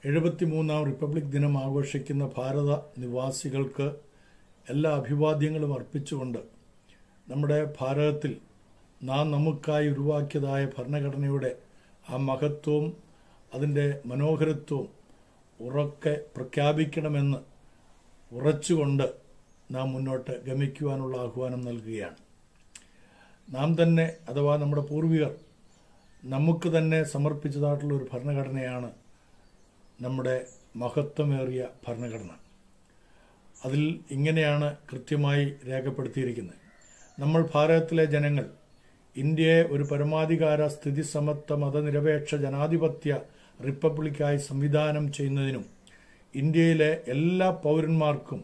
എഴുപത്തിമൂന്നാം republic ദിനം ആഘോഷിക്കുന്ന ഭാരത നിവാസികൾക്ക് എല്ലാ അഭിവാദ്യങ്ങളും അർപ്പിച്ചുകൊണ്ട് നമ്മുടെ ഭാരതത്തിൽ നാം നമുക്കായി ഉരുവാക്കിയതായ ഭരണഘടനയുടെ ആ മഹത്വവും അതിൻ്റെ മനോഹരത്വവും ഉറക്കെ പ്രഖ്യാപിക്കണമെന്ന് ഉറച്ചുകൊണ്ട് നാം മുന്നോട്ട് ഗമിക്കുവാനുള്ള ആഹ്വാനം നൽകുകയാണ് നാം തന്നെ അഥവാ നമ്മുടെ പൂർവികർ നമുക്ക് തന്നെ സമർപ്പിച്ചതായിട്ടുള്ള ഒരു ഭരണഘടനയാണ് നമ്മുടെ മഹത്വമേറിയ ഭരണഘടന അതിൽ ഇങ്ങനെയാണ് കൃത്യമായി രേഖപ്പെടുത്തിയിരിക്കുന്നത് നമ്മൾ ഭാരതത്തിലെ ജനങ്ങൾ ഇന്ത്യയെ ഒരു പരമാധികാര സ്ഥിതി സമത്വ മതനിരപേക്ഷ ജനാധിപത്യ റിപ്പബ്ലിക്കായി സംവിധാനം ചെയ്യുന്നതിനും ഇന്ത്യയിലെ എല്ലാ പൗരന്മാർക്കും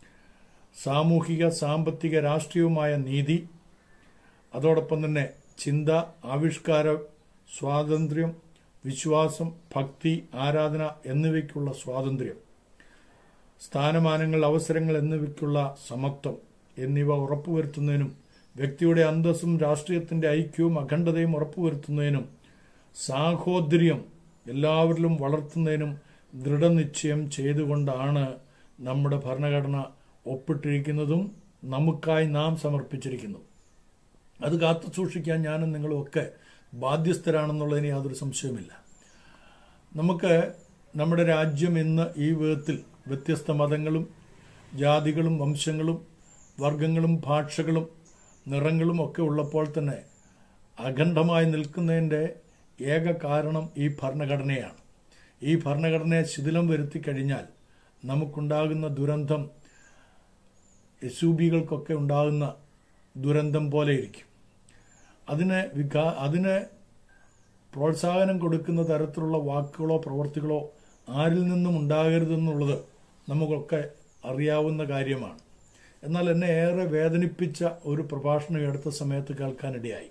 സാമൂഹിക സാമ്പത്തിക രാഷ്ട്രീയവുമായ നീതി അതോടൊപ്പം തന്നെ ചിന്ത ആവിഷ്കാര സ്വാതന്ത്ര്യം വിശ്വാസം ഭക്തി ആരാധന എന്നിവയ്ക്കുള്ള സ്വാതന്ത്ര്യം സ്ഥാനമാനങ്ങൾ അവസരങ്ങൾ എന്നിവയ്ക്കുള്ള സമത്വം എന്നിവ ഉറപ്പുവരുത്തുന്നതിനും വ്യക്തിയുടെ അന്തസ്സും രാഷ്ട്രീയത്തിന്റെ ഐക്യവും അഖണ്ഡതയും ഉറപ്പുവരുത്തുന്നതിനും സാഹോദര്യം എല്ലാവരിലും വളർത്തുന്നതിനും ദൃഢനിശ്ചയം ചെയ്തുകൊണ്ടാണ് നമ്മുടെ ഭരണഘടന ഒപ്പിട്ടിരിക്കുന്നതും നമുക്കായി നാം സമർപ്പിച്ചിരിക്കുന്നതും അത് കാത്തു സൂക്ഷിക്കാൻ ഞാനും നിങ്ങളും ഒക്കെ ബാധ്യസ്ഥരാണെന്നുള്ളതിന് യാതൊരു സംശയവുമില്ല നമുക്ക് നമ്മുടെ രാജ്യം ഇന്ന് ഈ വിധത്തിൽ വ്യത്യസ്ത മതങ്ങളും ജാതികളും വംശങ്ങളും വർഗങ്ങളും ഭാഷകളും നിറങ്ങളും ഒക്കെ ഉള്ളപ്പോൾ തന്നെ അഖണ്ഡമായി നിൽക്കുന്നതിൻ്റെ ഏക കാരണം ഈ ഭരണഘടനയാണ് ഈ ഭരണഘടനയെ ശിഥിലം വരുത്തി കഴിഞ്ഞാൽ നമുക്കുണ്ടാകുന്ന ദുരന്തം എസൂബികൾക്കൊക്കെ ഉണ്ടാകുന്ന ദുരന്തം പോലെ ഇരിക്കും അതിന് വികാ അതിന് പ്രോത്സാഹനം കൊടുക്കുന്ന തരത്തിലുള്ള വാക്കുകളോ പ്രവൃത്തികളോ ആരിൽ നിന്നും ഉണ്ടാകരുതെന്നുള്ളത് നമുക്കൊക്കെ അറിയാവുന്ന കാര്യമാണ് എന്നാൽ എന്നെ ഏറെ വേദനിപ്പിച്ച ഒരു പ്രഭാഷണം ഈ അടുത്ത സമയത്ത് കേൾക്കാനിടയായി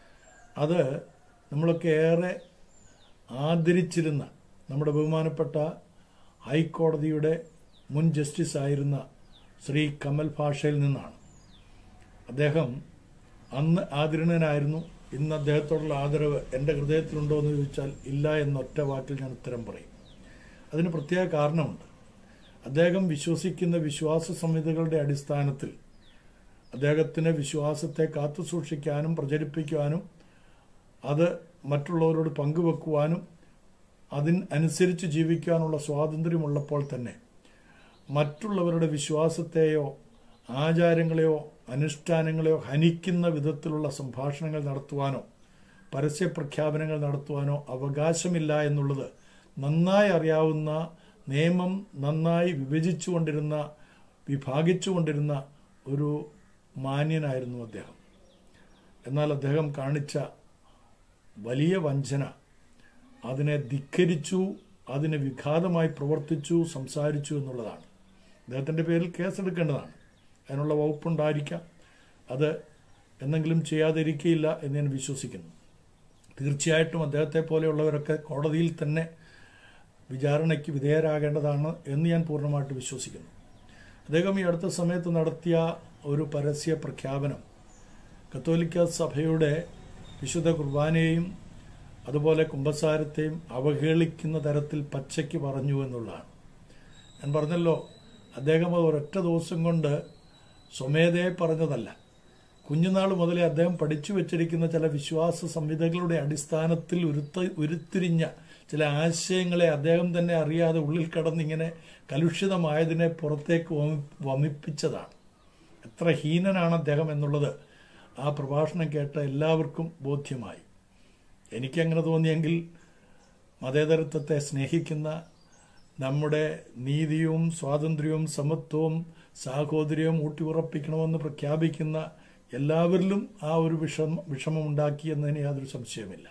അത് നമ്മളൊക്കെ ഏറെ ആദരിച്ചിരുന്ന നമ്മുടെ ബഹുമാനപ്പെട്ട ഹൈക്കോടതിയുടെ മുൻ ജസ്റ്റിസ് ആയിരുന്ന ശ്രീ കമൽ ഭാഷയിൽ നിന്നാണ് അദ്ദേഹം അന്ന് ആദരണീയനായിരുന്നു ഇന്ന് അദ്ദേഹത്തോടുള്ള ആദരവ് എൻ്റെ ഹൃദയത്തിലുണ്ടോ എന്ന് ചോദിച്ചാൽ ഇല്ല എന്നൊറ്റ വാക്കിൽ ഞാൻ ഉത്തരം പറയും അതിന് പ്രത്യേക കാരണമുണ്ട് അദ്ദേഹം വിശ്വസിക്കുന്ന വിശ്വാസ സംഹിതകളുടെ അടിസ്ഥാനത്തിൽ അദ്ദേഹത്തിന് വിശ്വാസത്തെ കാത്തുസൂക്ഷിക്കാനും പ്രചരിപ്പിക്കുവാനും അത് മറ്റുള്ളവരോട് പങ്കുവെക്കുവാനും അതിനനുസരിച്ച് ജീവിക്കാനുള്ള സ്വാതന്ത്ര്യമുള്ളപ്പോൾ തന്നെ മറ്റുള്ളവരുടെ വിശ്വാസത്തെയോ ആചാരങ്ങളെയോ അനുഷ്ഠാനങ്ങളെയോ ഹനിക്കുന്ന വിധത്തിലുള്ള സംഭാഷണങ്ങൾ നടത്തുവാനോ പരസ്യപ്രഖ്യാപനങ്ങൾ നടത്തുവാനോ അവകാശമില്ല എന്നുള്ളത് നന്നായി അറിയാവുന്ന നിയമം നന്നായി വിഭജിച്ചുകൊണ്ടിരുന്ന വിഭാഗിച്ചുകൊണ്ടിരുന്ന ഒരു മാന്യനായിരുന്നു അദ്ദേഹം എന്നാൽ അദ്ദേഹം കാണിച്ച വലിയ വഞ്ചന അതിനെ ധിക്കരിച്ചു അതിന് വിഘാതമായി പ്രവർത്തിച്ചു സംസാരിച്ചു എന്നുള്ളതാണ് അദ്ദേഹത്തിൻ്റെ പേരിൽ കേസെടുക്കേണ്ടതാണ് അതിനുള്ള വകുപ്പുണ്ടായിരിക്കാം അത് എന്തെങ്കിലും ചെയ്യാതിരിക്കയില്ല എന്ന് ഞാൻ വിശ്വസിക്കുന്നു തീർച്ചയായിട്ടും അദ്ദേഹത്തെ പോലെയുള്ളവരൊക്കെ കോടതിയിൽ തന്നെ വിചാരണയ്ക്ക് വിധേയരാകേണ്ടതാണ് എന്ന് ഞാൻ പൂർണ്ണമായിട്ട് വിശ്വസിക്കുന്നു അദ്ദേഹം ഈ അടുത്ത സമയത്ത് നടത്തിയ ഒരു പരസ്യ പ്രഖ്യാപനം കത്തോലിക്ക സഭയുടെ വിശുദ്ധ കുർബാനയെയും അതുപോലെ കുംഭസാരത്തെയും അവഹേളിക്കുന്ന തരത്തിൽ പച്ചയ്ക്ക് പറഞ്ഞു എന്നുള്ളതാണ് ഞാൻ പറഞ്ഞല്ലോ അദ്ദേഹം അത് ഒരൊറ്റ ദിവസം കൊണ്ട് സ്വമേധയെ പറഞ്ഞതല്ല കുഞ്ഞുനാൾ മുതലേ അദ്ദേഹം പഠിച്ചു വെച്ചിരിക്കുന്ന ചില വിശ്വാസ സംഹിതകളുടെ അടിസ്ഥാനത്തിൽ ഉരുത്ത ഉരുത്തിരിഞ്ഞ ചില ആശയങ്ങളെ അദ്ദേഹം തന്നെ അറിയാതെ ഉള്ളിൽ കടന്നിങ്ങനെ കലുഷിതമായതിനെ പുറത്തേക്ക് വമി വമിപ്പിച്ചതാണ് എത്ര ഹീനനാണ് അദ്ദേഹം എന്നുള്ളത് ആ പ്രഭാഷണം കേട്ട എല്ലാവർക്കും ബോധ്യമായി എനിക്കങ്ങനെ തോന്നിയെങ്കിൽ മതേതരത്വത്തെ സ്നേഹിക്കുന്ന നമ്മുടെ നീതിയും സ്വാതന്ത്ര്യവും സമത്വവും സാഹോദര്യവും ഊട്ടിയുറപ്പിക്കണമെന്ന് പ്രഖ്യാപിക്കുന്ന എല്ലാവരിലും ആ ഒരു വിഷമ വിഷമമുണ്ടാക്കി എന്നതിന് യാതൊരു സംശയമില്ല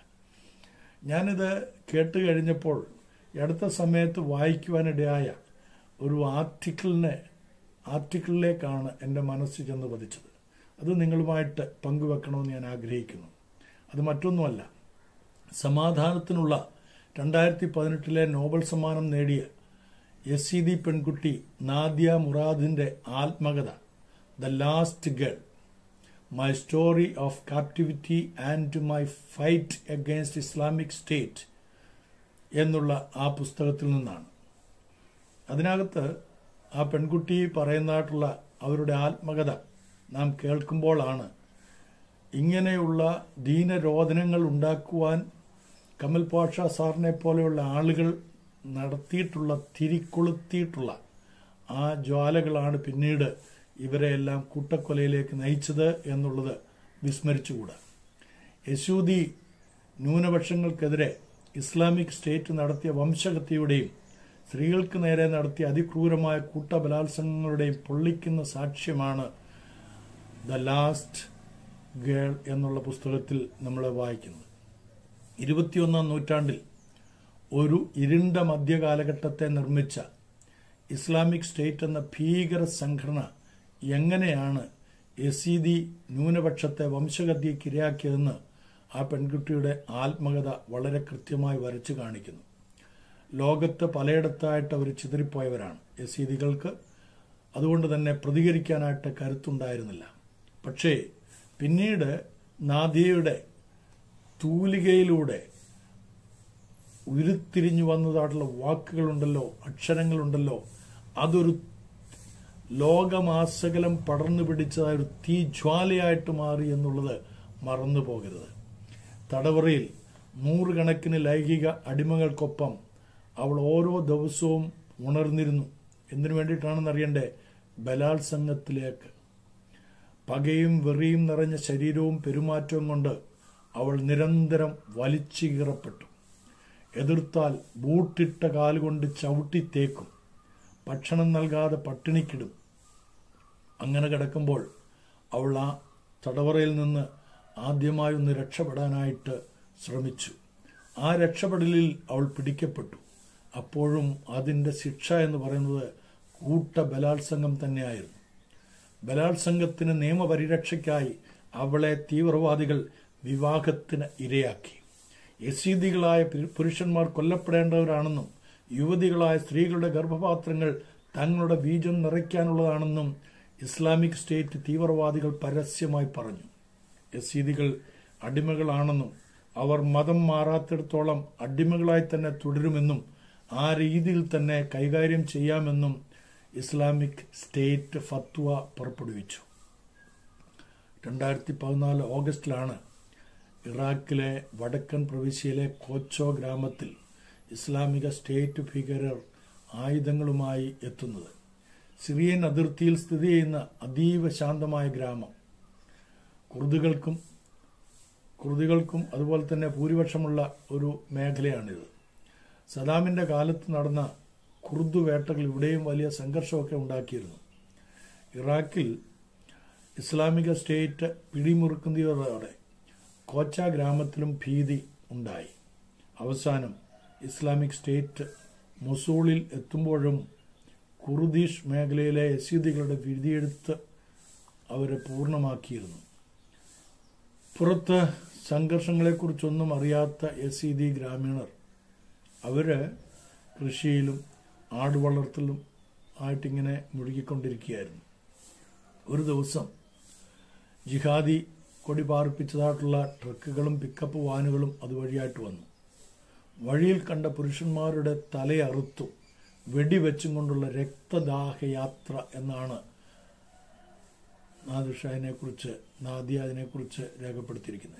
ഞാനിത് കേട്ട് കഴിഞ്ഞപ്പോൾ ഈ അടുത്ത സമയത്ത് വായിക്കുവാനിടയായ ഒരു ആർട്ടിക്കിളിനെ ആർട്ടിക്കിളിലേക്കാണ് എൻ്റെ മനസ്സ് ചെന്ന് പതിച്ചത് അത് നിങ്ങളുമായിട്ട് പങ്കുവെക്കണമെന്ന് ഞാൻ ആഗ്രഹിക്കുന്നു അത് മറ്റൊന്നുമല്ല സമാധാനത്തിനുള്ള രണ്ടായിരത്തി പതിനെട്ടിലെ നോബൽ സമ്മാനം നേടിയ യസീദി പെൺകുട്ടി നാദിയ മുറാദിന്റെ ആത്മകഥ the last girl my story of captivity and my fight against Islamic State എന്നുള്ള ആ പുസ്തകത്തിൽ നിന്നാണ് അതിനകത്ത് ആ പെൺകുട്ടി പറയുന്നതായിട്ടുള്ള അവരുടെ ആത്മകഥ നാം കേൾക്കുമ്പോഴാണ് ഇങ്ങനെയുള്ള ദീനരോധനങ്ങൾ ഉണ്ടാക്കുവാൻ കമൽ പാഷ സാറിനെ പോലെയുള്ള ആളുകൾ നടത്തിയിട്ടുള്ള തിരിക്കൊളുത്തിയിട്ടുള്ള ആ ജ്വാലകളാണ് പിന്നീട് ഇവരെയെല്ലാം കൂട്ടക്കൊലയിലേക്ക് നയിച്ചത് എന്നുള്ളത് വിസ്മരിച്ചുകൂടാ യശൂദി ന്യൂനപക്ഷങ്ങൾക്കെതിരെ ഇസ്ലാമിക് സ്റ്റേറ്റ് നടത്തിയ വംശഹത്യയുടെയും സ്ത്രീകൾക്ക് നേരെ നടത്തിയ അതിക്രൂരമായ കൂട്ടബലാത്സംഗങ്ങളുടെയും പൊള്ളിക്കുന്ന സാക്ഷ്യമാണ് ദ ലാസ്റ്റ് ഗേൾ എന്നുള്ള പുസ്തകത്തിൽ നമ്മൾ വായിക്കുന്നത് ഇരുപത്തിയൊന്നാം നൂറ്റാണ്ടിൽ ഒരു ഇരുണ്ട മധ്യകാലഘട്ടത്തെ നിർമ്മിച്ച ഇസ്ലാമിക് സ്റ്റേറ്റ് എന്ന ഭീകര സംഘടന എങ്ങനെയാണ് യസീദി ന്യൂനപക്ഷത്തെ വംശഗതിക്ക് ഇരയാക്കിയതെന്ന് ആ പെൺകുട്ടിയുടെ ആത്മകഥ വളരെ കൃത്യമായി വരച്ചു കാണിക്കുന്നു ലോകത്ത് പലയിടത്തായിട്ട് അവർ ചിതറിപ്പോയവരാണ് യസീദികൾക്ക് അതുകൊണ്ട് തന്നെ പ്രതികരിക്കാനായിട്ട് കരുത്തുണ്ടായിരുന്നില്ല പക്ഷേ പിന്നീട് നാദിയയുടെ തൂലികയിലൂടെ ഉരുത്തിരിഞ്ഞു വന്നതായിട്ടുള്ള വാക്കുകളുണ്ടല്ലോ അക്ഷരങ്ങളുണ്ടല്ലോ അതൊരു ലോകമാസകലം പടർന്നു പിടിച്ചതായ ഒരു തീജ്വാലയായിട്ട് മാറി എന്നുള്ളത് മറന്നു പോകരുത് തടവറയിൽ നൂറുകണക്കിന് ലൈംഗിക അടിമകൾക്കൊപ്പം അവൾ ഓരോ ദിവസവും ഉണർന്നിരുന്നു എന്തിനു വേണ്ടിയിട്ടാണെന്ന് അറിയണ്ടേ ബലാത്സംഗത്തിലേക്ക് പകയും വെറിയും നിറഞ്ഞ ശരീരവും പെരുമാറ്റവും കൊണ്ട് അവൾ നിരന്തരം വലിച്ചു കീറപ്പെട്ടു എതിർത്താൽ ബൂട്ടിട്ട കാലുകൊണ്ട് ചവിട്ടിത്തേക്കും ഭക്ഷണം നൽകാതെ പട്ടിണിക്കിടും അങ്ങനെ കിടക്കുമ്പോൾ അവൾ ആ തടവറയിൽ നിന്ന് ആദ്യമായി ഒന്ന് രക്ഷപ്പെടാനായിട്ട് ശ്രമിച്ചു ആ രക്ഷപ്പെടലിൽ അവൾ പിടിക്കപ്പെട്ടു അപ്പോഴും അതിൻ്റെ ശിക്ഷ എന്ന് പറയുന്നത് കൂട്ട ബലാത്സംഗം തന്നെയായിരുന്നു ബലാത്സംഗത്തിന് നിയമപരിരക്ഷയ്ക്കായി അവളെ തീവ്രവാദികൾ വിവാഹത്തിന് ഇരയാക്കി യസീദികളായ പുരുഷന്മാർ കൊല്ലപ്പെടേണ്ടവരാണെന്നും യുവതികളായ സ്ത്രീകളുടെ ഗർഭപാത്രങ്ങൾ തങ്ങളുടെ ബീജം നിറയ്ക്കാനുള്ളതാണെന്നും ഇസ്ലാമിക് സ്റ്റേറ്റ് തീവ്രവാദികൾ പരസ്യമായി പറഞ്ഞു യസീദികൾ അടിമകളാണെന്നും അവർ മതം മാറാത്തിടത്തോളം അടിമകളായി തന്നെ തുടരുമെന്നും ആ രീതിയിൽ തന്നെ കൈകാര്യം ചെയ്യാമെന്നും ഇസ്ലാമിക് സ്റ്റേറ്റ് ഫത്വ പുറപ്പെടുവിച്ചു രണ്ടായിരത്തി പതിനാല് ഓഗസ്റ്റിലാണ് ഇറാഖിലെ വടക്കൻ പ്രവിശ്യയിലെ കോച്ചോ ഗ്രാമത്തിൽ ഇസ്ലാമിക സ്റ്റേറ്റ് ഭീകരർ ആയുധങ്ങളുമായി എത്തുന്നത് സിറിയൻ അതിർത്തിയിൽ സ്ഥിതി ചെയ്യുന്ന അതീവ ശാന്തമായ ഗ്രാമം കുർദുകൾക്കും കുർദികൾക്കും അതുപോലെ തന്നെ ഭൂരിപക്ഷമുള്ള ഒരു മേഖലയാണിത് സദാമിന്റെ കാലത്ത് നടന്ന കുർദു വേട്ടകൾ ഇവിടെയും വലിയ സംഘർഷമൊക്കെ ഉണ്ടാക്കിയിരുന്നു ഇറാഖിൽ ഇസ്ലാമിക സ്റ്റേറ്റ് പിടിമുറുക്കുന്നതോടെ കോച്ച ഗ്രാമത്തിലും ഭീതി ഉണ്ടായി അവസാനം ഇസ്ലാമിക് സ്റ്റേറ്റ് മൊസൂളിൽ എത്തുമ്പോഴും കുർദീഷ് മേഖലയിലെ യസീദികളുടെ വിധിയെടുത്ത് അവരെ പൂർണ്ണമാക്കിയിരുന്നു പുറത്ത് സംഘർഷങ്ങളെക്കുറിച്ചൊന്നും അറിയാത്ത യസീദി ഗ്രാമീണർ അവര് കൃഷിയിലും ആടുവളർത്തലും ആയിട്ടിങ്ങനെ മുഴുകിക്കൊണ്ടിരിക്കുകയായിരുന്നു ഒരു ദിവസം ജിഹാദി കൊടി പാർപ്പിച്ചതായിട്ടുള്ള ട്രക്കുകളും പിക്കപ്പ് വാനുകളും അതുവഴിയായിട്ട് വന്നു വഴിയിൽ കണ്ട പുരുഷന്മാരുടെ തലയറുത്തു വെടിവെച്ചും കൊണ്ടുള്ള രക്തദാഹയാത്ര എന്നാണ് നാദിഷാഹിനെ കുറിച്ച് നാദിയ അതിനെക്കുറിച്ച് രേഖപ്പെടുത്തിയിരിക്കുന്നത്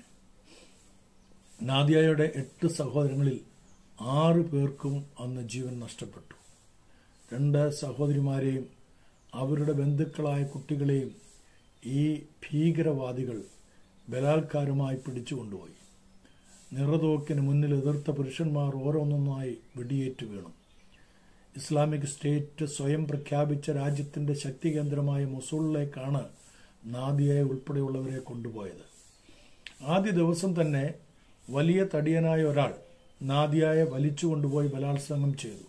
നാദിയയുടെ എട്ട് സഹോദരങ്ങളിൽ ആറ് പേർക്കും അന്ന് ജീവൻ നഷ്ടപ്പെട്ടു രണ്ട് സഹോദരിമാരെയും അവരുടെ ബന്ധുക്കളായ കുട്ടികളെയും ഈ ഭീകരവാദികൾ ബലാത്കാരമായി പിടിച്ചുകൊണ്ടുപോയി നിറതോക്കിന് മുന്നിൽ എതിർത്ത പുരുഷന്മാർ ഓരോന്നൊന്നായി വെടിയേറ്റ് വീണു ഇസ്ലാമിക് സ്റ്റേറ്റ് സ്വയം പ്രഖ്യാപിച്ച രാജ്യത്തിന്റെ ശക്തി കേന്ദ്രമായ മൊസൂളിലേക്കാണ് നാദിയയെ ഉൾപ്പെടെയുള്ളവരെ കൊണ്ടുപോയത് ആദ്യ ദിവസം തന്നെ വലിയ തടിയനായ ഒരാൾ നാദിയായെ വലിച്ചു കൊണ്ടുപോയി ബലാത്സംഗം ചെയ്തു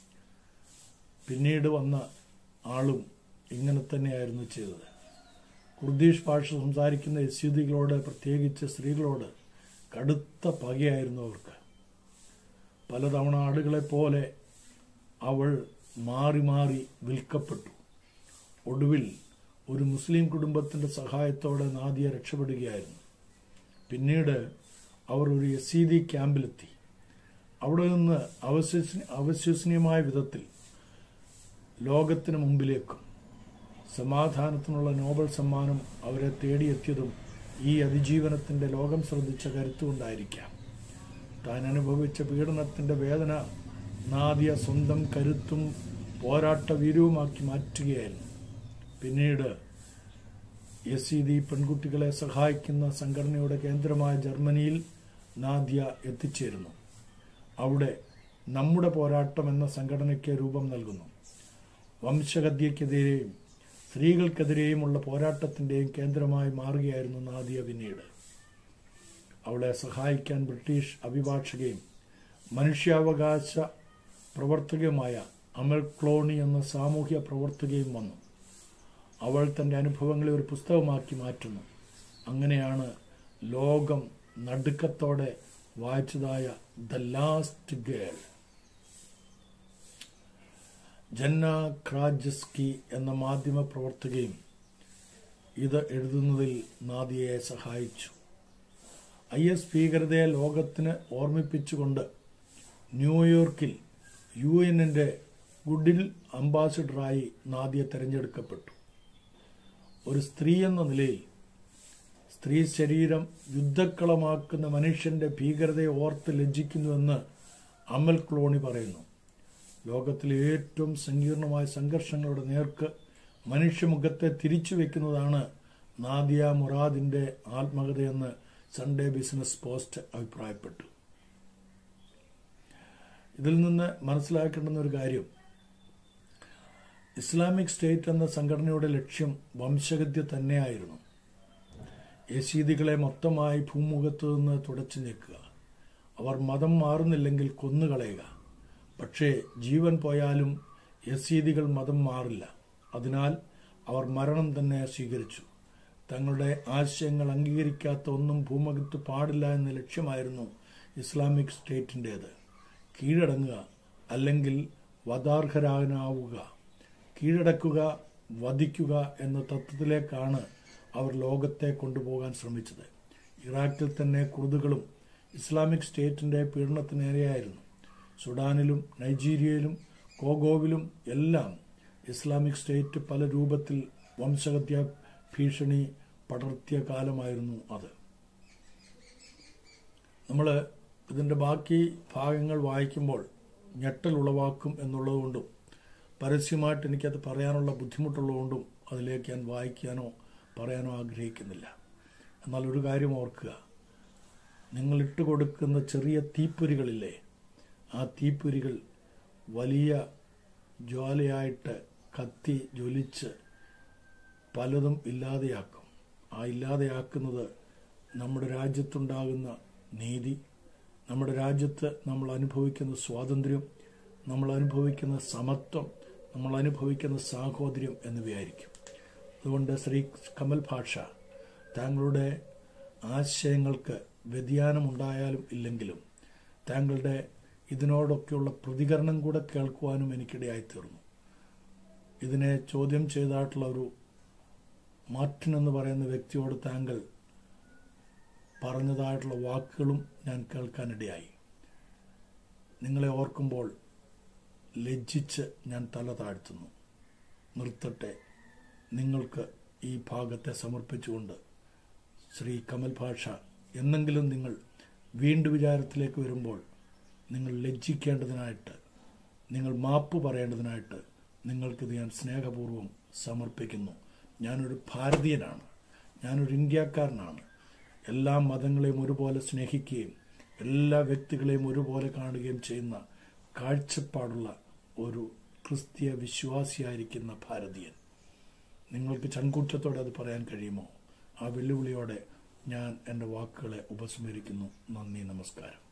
പിന്നീട് വന്ന ആളും ഇങ്ങനെ തന്നെയായിരുന്നു ചെയ്തത് കുർദീഷ് ഭാഷ സംസാരിക്കുന്ന യസ്യുദികളോട് പ്രത്യേകിച്ച് സ്ത്രീകളോട് കടുത്ത പകയായിരുന്നു അവർക്ക് പലതവണ ആടുകളെ പോലെ അവൾ മാറി മാറി വിൽക്കപ്പെട്ടു ഒടുവിൽ ഒരു മുസ്ലിം കുടുംബത്തിന്റെ സഹായത്തോടെ നാദിയ രക്ഷപ്പെടുകയായിരുന്നു പിന്നീട് അവർ ഒരു യസീദി ക്യാമ്പിലെത്തി അവിടെ നിന്ന് അവിശ്വസ അവിശ്വസനീയമായ വിധത്തിൽ ലോകത്തിന് മുമ്പിലേക്കും സമാധാനത്തിനുള്ള നോബൽ സമ്മാനം അവരെ തേടിയെത്തിയതും ഈ അതിജീവനത്തിന്റെ ലോകം ശ്രദ്ധിച്ച കരുത്തുകൊണ്ടായിരിക്കാം താൻ അനുഭവിച്ച പീഡനത്തിന്റെ വേദന നാദിയ സ്വന്തം കരുത്തും പോരാട്ട വീരവുമാക്കി മാറ്റുകയായിരുന്നു പിന്നീട് എസ് ഇ ഡി പെൺകുട്ടികളെ സഹായിക്കുന്ന സംഘടനയുടെ കേന്ദ്രമായ ജർമ്മനിയിൽ നാദ്യ എത്തിച്ചേരുന്നു അവിടെ നമ്മുടെ പോരാട്ടം എന്ന സംഘടനയ്ക്ക് രൂപം നൽകുന്നു വംശഹത്യക്കെതിരെയും സ്ത്രീകൾക്കെതിരെയുമുള്ള പോരാട്ടത്തിന്റെയും കേന്ദ്രമായി മാറുകയായിരുന്നു നാദിയ പിന്നീട് അവളെ സഹായിക്കാൻ ബ്രിട്ടീഷ് അഭിഭാഷകയും മനുഷ്യാവകാശ പ്രവർത്തകയുമായ അമൽ ക്ലോണി എന്ന സാമൂഹ്യ പ്രവർത്തകയും വന്നു അവൾ തന്റെ അനുഭവങ്ങളെ ഒരു പുസ്തകമാക്കി മാറ്റുന്നു അങ്ങനെയാണ് ലോകം നടുക്കത്തോടെ വായിച്ചതായ the last girl Jenna Krajeski എന്ന മാധ്യമ പ്രവർത്തകയും ഇത് എഴുതുന്നതിൽ നാദിയയെ സഹായിച്ചു ഐ എസ് ഭീകരതയെ ലോകത്തിന് ഓർമ്മിപ്പിച്ചുകൊണ്ട് ന്യൂയോർക്കിൽ യു എന്നിന്റെ ഗുഡിൽ അംബാസിഡറായി നാദിയ തെരഞ്ഞെടുക്കപ്പെട്ടു ഒരു സ്ത്രീ എന്ന നിലയിൽ സ്ത്രീ ശരീരം യുദ്ധക്കളമാക്കുന്ന മനുഷ്യന്റെ ഭീകരതയെ ഓർത്ത് ലജ്ജിക്കുന്നുവെന്ന് അമൽ ക്ലോണി പറയുന്നു ലോകത്തിലെ ഏറ്റവും സങ്കീർണമായ സംഘർഷങ്ങളുടെ നേർക്ക് മനുഷ്യമുഖത്തെ തിരിച്ചു വെക്കുന്നതാണ് നാദിയ മുറാദിന്റെ ആത്മകഥയെന്ന് സൺഡേ ബിസിനസ് പോസ്റ്റ് അഭിപ്രായപ്പെട്ടു ഇതിൽ നിന്ന് മനസ്സിലാക്കേണ്ടുന്ന ഒരു കാര്യം ഇസ്ലാമിക് സ്റ്റേറ്റ് എന്ന സംഘടനയുടെ ലക്ഷ്യം വംശഗത്യ തന്നെയായിരുന്നു യസീദികളെ മൊത്തമായി ഭൂമുഖത്തു നിന്ന് തുടച്ചു നീക്കുക അവർ മതം മാറുന്നില്ലെങ്കിൽ കൊന്നുകളയുക പക്ഷേ ജീവൻ പോയാലും യസീദികൾ മതം മാറില്ല അതിനാൽ അവർ മരണം തന്നെ സ്വീകരിച്ചു തങ്ങളുടെ ആശയങ്ങൾ അംഗീകരിക്കാത്ത ഒന്നും ഭൂമുഖത്ത് പാടില്ല എന്ന ലക്ഷ്യമായിരുന്നു ഇസ്ലാമിക് സ്റ്റേറ്റിൻ്റേത് കീഴടങ്ങുക അല്ലെങ്കിൽ വധാർഹരാനാവുക കീഴടക്കുക വധിക്കുക എന്ന തത്വത്തിലേക്കാണ് അവർ ലോകത്തെ കൊണ്ടുപോകാൻ ശ്രമിച്ചത് ഇറാഖിൽ തന്നെ കുർദുകളും ഇസ്ലാമിക് സ്റ്റേറ്റിന്റെ പീഡനത്തിനേരെയായിരുന്നു സുഡാനിലും നൈജീരിയയിലും കോഗോവിലും എല്ലാം ഇസ്ലാമിക് സ്റ്റേറ്റ് പല രൂപത്തിൽ വംശഹത്യ ഭീഷണി പടർത്തിയ കാലമായിരുന്നു അത് നമ്മൾ ഇതിൻ്റെ ബാക്കി ഭാഗങ്ങൾ വായിക്കുമ്പോൾ ഞെട്ടൽ ഉളവാക്കും എന്നുള്ളതുകൊണ്ടും പരസ്യമായിട്ട് എനിക്കത് പറയാനുള്ള ബുദ്ധിമുട്ടുള്ളതുകൊണ്ടും അതിലേക്ക് ഞാൻ വായിക്കാനോ പറയാനോ ആഗ്രഹിക്കുന്നില്ല എന്നാൽ ഒരു കാര്യം ഓർക്കുക നിങ്ങൾ ഇട്ടുകൊടുക്കുന്ന ചെറിയ തീപ്പൊരികളില്ലേ ആ തീപ്പൊരികൾ വലിയ ജ്വാലയായിട്ട് കത്തി ജ്വലിച്ച് പലതും ഇല്ലാതെയാക്കും ആ ഇല്ലാതെയാക്കുന്നത് നമ്മുടെ രാജ്യത്തുണ്ടാകുന്ന നീതി നമ്മുടെ രാജ്യത്ത് നമ്മൾ അനുഭവിക്കുന്ന സ്വാതന്ത്ര്യം നമ്മൾ അനുഭവിക്കുന്ന സമത്വം നമ്മൾ അനുഭവിക്കുന്ന സാഹോദര്യം എന്നിവയായിരിക്കും അതുകൊണ്ട് ശ്രീ കമൽ ഭാഷ താങ്കളുടെ ആശയങ്ങൾക്ക് വ്യതിയാനമുണ്ടായാലും ഇല്ലെങ്കിലും താങ്കളുടെ ഇതിനോടൊക്കെയുള്ള പ്രതികരണം കൂടെ കേൾക്കുവാനും എനിക്കിടയായിത്തീർന്നു ഇതിനെ ചോദ്യം ചെയ്തായിട്ടുള്ള ഒരു മാർട്ടിൻ എന്ന് പറയുന്ന വ്യക്തിയോട് താങ്കൾ പറഞ്ഞതായിട്ടുള്ള വാക്കുകളും ഞാൻ കേൾക്കാനിടയായി നിങ്ങളെ ഓർക്കുമ്പോൾ ലജ്ജിച്ച് ഞാൻ തല താഴ്ത്തുന്നു നിർത്തട്ടെ നിങ്ങൾക്ക് ഈ ഭാഗത്തെ സമർപ്പിച്ചുകൊണ്ട് ശ്രീ കമൽ ഭാഷ എന്നെങ്കിലും നിങ്ങൾ വീണ്ടും വിചാരത്തിലേക്ക് വരുമ്പോൾ നിങ്ങൾ ലജ്ജിക്കേണ്ടതിനായിട്ട് നിങ്ങൾ മാപ്പ് പറയേണ്ടതിനായിട്ട് നിങ്ങൾക്കിത് ഞാൻ സ്നേഹപൂർവ്വം സമർപ്പിക്കുന്നു ഞാനൊരു ഭാരതീയനാണ് ഞാനൊരു ഇന്ത്യക്കാരനാണ് എല്ലാ മതങ്ങളെയും ഒരുപോലെ സ്നേഹിക്കുകയും എല്ലാ വ്യക്തികളെയും ഒരുപോലെ കാണുകയും ചെയ്യുന്ന കാഴ്ചപ്പാടുള്ള ഒരു ക്രിസ്തീയ വിശ്വാസിയായിരിക്കുന്ന ഭാരതീയൻ നിങ്ങൾക്ക് ചങ്കൂറ്റത്തോടെ അത് പറയാൻ കഴിയുമോ ആ വെല്ലുവിളിയോടെ ഞാൻ എൻ്റെ വാക്കുകളെ ഉപസ്മരിക്കുന്നു നന്ദി നമസ്കാരം